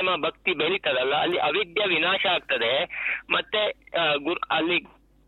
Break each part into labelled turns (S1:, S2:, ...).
S1: ಪ್ರೇಮ ಭಕ್ತಿ ಬೆಳೀತದಲ್ಲ ಅಲ್ಲಿ ಅವಿದ್ಯೆ ವಿನಾಶ ಆಗ್ತದೆ ಮತ್ತೆ ಆ, ಗುರು ಅಲ್ಲಿ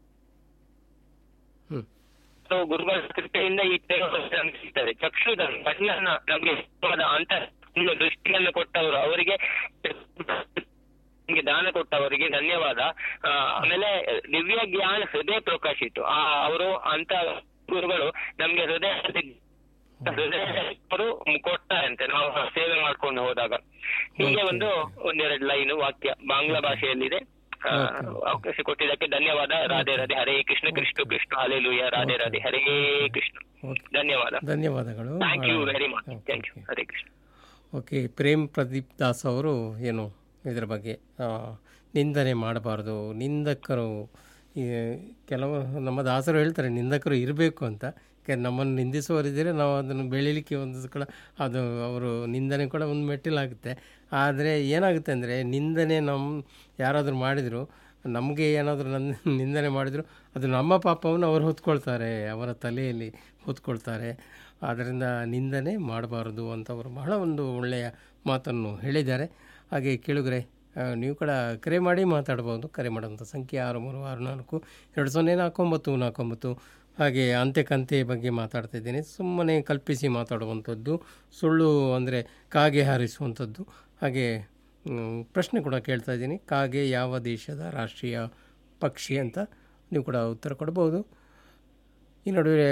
S2: ಹ್ಮ್
S1: ಸೊ ಗುರುಗಳ ಕೃಪೆಯಿಂದ ಈ ಪ್ರೇಮ ನಮ್ಗೆ ಸಿಗ್ತದೆ ಚಕ್ಷುಧನ್ ಕಣ್ಣನ್ನ ನಮ್ಗೆ ಇಷ್ಟವಾದ ಅಂತ ದೃಷ್ಟಿಯನ್ನು ಕೊಟ್ಟವರು ಅವರಿಗೆ ನಮ್ಗೆ ದಾನ ಕೊಟ್ಟವರಿಗೆ ಧನ್ಯವಾದ ಆ, ಆಮೇಲೆ ದಿವ್ಯ ಜ್ಞಾನ ಹೃದಯ ಪ್ರಕಾಶಿತು ಆ ಅವರು ಅಂತ ಗುರುಗಳು ನಮ್ಗೆ ಹೃದಯ ಹೃದಯವರು ಕೊಡ್ತಾರಂತೆ ನಾವು ಸೇವೆ ಮಾಡ್ಕೊಂಡು ಹೋದಾಗ ಹೀಗೆ ಒಂದು ಒಂದೆರಡು ಲೈನ್ ವಾಕ್ಯ ಬಾಂಗ್ಲಾ ಭಾಷೆಯಲ್ಲಿದೆ ಆ, ಅವಕಾಶ ಕೊಟ್ಟಿದ್ದಕ್ಕೆ ಧನ್ಯವಾದ ರಾಧೆ ರಾಧೆ ಹರೇ ಕೃಷ್ಣ ಕೃಷ್ಣ ಕೃಷ್ಣ ಹಾಲೆಲೂಯ ರಾಧೆ ರಾಧೆ ಹರೇ ಕೃಷ್ಣ
S2: ಓಕೆ
S1: ಧನ್ಯವಾದ
S2: ಧನ್ಯವಾದಗಳು
S1: ಥ್ಯಾಂಕ್ ಯು
S2: ಬಹಳ-
S1: very much
S2: okay,
S1: thank you
S2: okay.
S1: Hare Krishna
S2: okay Prem Pradeep Das ಅವರು ಏನು ಇದರ ಬಗ್ಗೆ ಆ, ನಿಂದನೆ ಮಾಡಬಾರ್ದು ನಿಂದಕರು ಈ ಕೆಲವು ನಮ್ಮ ದಾಸರು ಹೇಳ್ತಾರೆ ನಿಂದಕರು ಇರಬೇಕು ಅಂತ ಯಾಕೆ ನಮ್ಮನ್ನು ನಿಂದಿಸುವವರಿದ್ದರೆ ನಾವು ಅದನ್ನು ಬೆಳೀಲಿಕ್ಕೆ ಒಂದು ಕೂಡ ಅದು ಅವರು ನಿಂದನೆ ಕೂಡ ಒಂದು ಮೆಟ್ಟಿಲಾಗುತ್ತೆ ಆದರೆ ಏನಾಗುತ್ತೆ ಅಂದರೆ ನಿಂದನೆ ನಮ್ಮ ಯಾರಾದರೂ ಮಾಡಿದರು ನಮಗೆ ಏನಾದರೂ ನನ್ನ ನಿಂದನೆ ಮಾಡಿದರು ಅದು ನಮ್ಮ ಪಾಪವನ್ನು ಅವರು ಹೊತ್ಕೊಳ್ತಾರೆ ಅವರ ತಲೆಯಲ್ಲಿ ಹೊತ್ಕೊಳ್ತಾರೆ ಆದ್ದರಿಂದ ನಿಂದನೆ ಮಾಡಬಾರದು ಅಂತ ಅವರು ಬಹಳ ಒಂದು ಒಳ್ಳೆಯ ಮಾತನ್ನು ಹೇಳಿದ್ದಾರೆ ಹಾಗೆ ಕೇಳುಗರೆ ಆ, ನೀವು ಕೂಡ ಕರೆ ಮಾಡಿ ಮಾತಾಡ್ಬೋದು ಕರೆ ಮಾಡೋಂಥ ಸಂಖ್ಯೆ ಆರು ಮೂರು ಆರು ನಾಲ್ಕು ಎರಡು ಸೊನ್ನೆ ನಾಲ್ಕು ಒಂಬತ್ತು ನಾಲ್ಕು ಒಂಬತ್ತು ಹಾಗೆ ಅಂತೆ ಕಂತೆ ಬಗ್ಗೆ ಮಾತಾಡ್ತಾ ಇದ್ದೀನಿ ಸುಮ್ಮನೆ ಕಲ್ಪಿಸಿ ಮಾತಾಡುವಂಥದ್ದು ಸುಳ್ಳು ಅಂದರೆ ಕಾಗೆ ಹಾರಿಸುವಂಥದ್ದು ಹಾಗೆ ಮ್, ಪ್ರಶ್ನೆ ಕೂಡ ಕೇಳ್ತಾ ಇದ್ದೀನಿ ಕಾಗೆ ಯಾವ ದೇಶದ ರಾಷ್ಟ್ರೀಯ ಪಕ್ಷಿ ಅಂತ ನೀವು ಕೂಡ ಉತ್ತರ ಕೊಡ್ಬೋದು ಈ ನಡುವೆ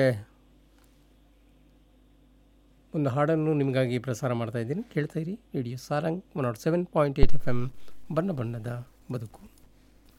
S2: ಒಂದು ಹಾಡನ್ನು ನಿಮಗಾಗಿ ಪ್ರಸಾರ ಮಾಡ್ತಾ ಇದ್ದೀನಿ ಕೇಳ್ತಾ ಇರಿ radio Sarang one nought seven point eight F M ಬಣ್ಣ ಬಣ್ಣದ ಬದುಕು